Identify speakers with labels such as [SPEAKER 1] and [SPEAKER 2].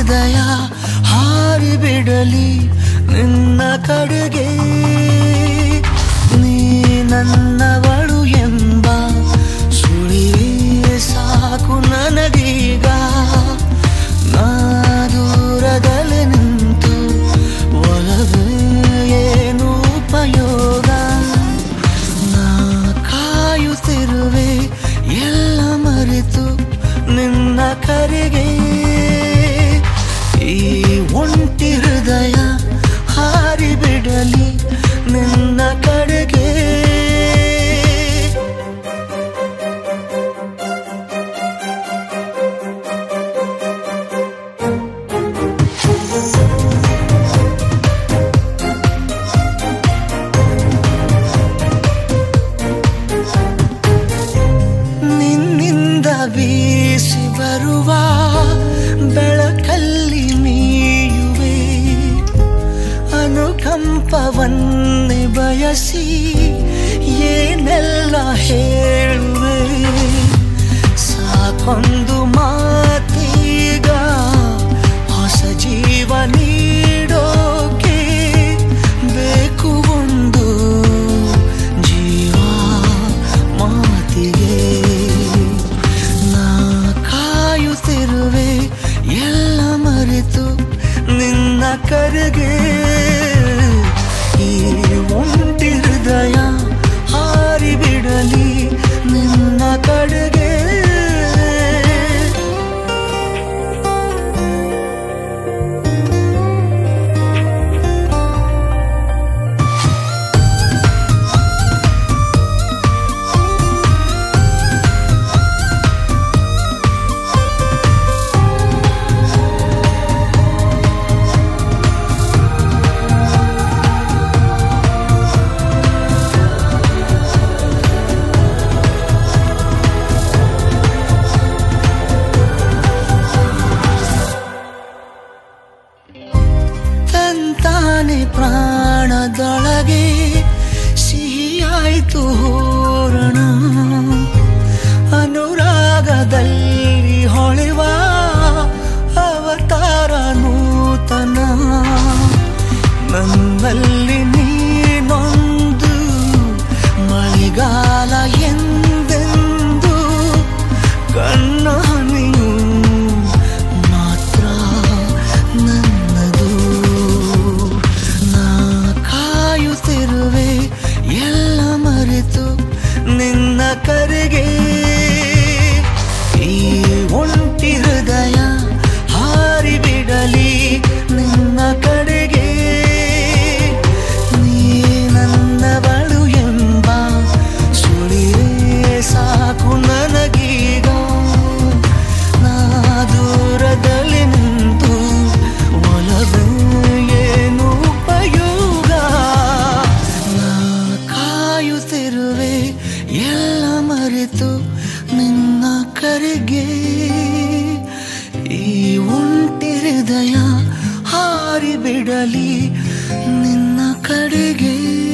[SPEAKER 1] ಹೃದಯ ಹಾರಿಬಿಡಲಿ ನಿನ್ನ ಕಡೆಗೆ ನೀ ನನ್ನವಳು ಎಂಬ ಸುಳಿವೇ ಸಾಕು ನನಗೀಗ ನಾ ದೂರದಲ್ಲಿ ನಿಂತು ಒಲವೇ ಏನು ಉಪಯೋಗ ನಾ ಕಾಯುತ್ತಿರುವೆ ಎಲ್ಲ ಮರೆತು ನಿನ್ನ ಕರೆಗೆ ಈ ಒಂಟಿ ಹೃದಯ ಹಾರಿಬಿಡಲಿ ನಿನ್ನ ಕಡೆಗೆ ನಿನ್ನಿಂದ ಬೀಸಿ ಬರುವ ಬೆಳಕಲ್ಲಿ ಮೀಯುವೆ ಅನುಕಂಪವನ್ನೇ ಬಯಸಿ ಏನೆಲ್ಲ ಹೇಳುವೆ ಸಾಕೊಂದು ಮಾತೀಗ ಹೊಸ ಜೀವ ನೀಡೋಕೆ ಬೇಕು ಒಂದು ಜೀವ ಮಾತಿಗೆ ನಾ ಕಾಯುತ್ತಿರುವೆ ಎಲ್ಲ ಮರೆತು ನಿನ್ನ ಕರೆಗೆ ಈ ಒಂಟಿ ಹೃದಯ ಹಾರಿಬಿಡಲಿ ನಿನ್ನ ಕಡೆಗೆ ತಂತಾನೆ ಪ್ರಾಣದೊಳಗೆ ಸಿಹಿಯಾಯ್ತು ಹೂರಣ ಅನುರಾಗದಲ್ಲಿ ಹೊಳೆವ ಅವತಾರ ನೂತನ ನನ್ನಲ್ಲಿ ನೀನೊಂದು ಮಳೆಗಾಲ ಎಂದೆಂದು ಕಣ್ಣ ಹನಿಯು ಮಾತ್ರ ನನ್ನದು ನಾ ಕಾಯುತ್ತಿರುವೆ ಎಲ್ಲ ಮರೆತು ನಿನ್ನ ಕರೆಗೆ ಈ ಒಂಟಿ ಹೃದಯ ಹಾರಿಬಿಡಲಿ ನಿನ್ನ ಕಡೆಗೆ ನೀ ನನ್ನವಳು ಎಂಬ ಸುಳಿರೇ ಸಾಕು ನನಗೀಗ ನಾ ದೂರದಲ್ಲಿ ನಿಂತು ಒಲವೇ ಏನು ಉಪಯೋಗ ನಾ ಕಾಯುತ್ತಿರುವೆ ಎಲ್ಲ ಮರೆತು ನಿನ್ನ ಕರೆಗೆ ಈ ಒಂಟಿ ಹೃದಯ ಹಾರಿಬಿಡಲಿ ನಿನ್ನ ಕಡೆಗೆ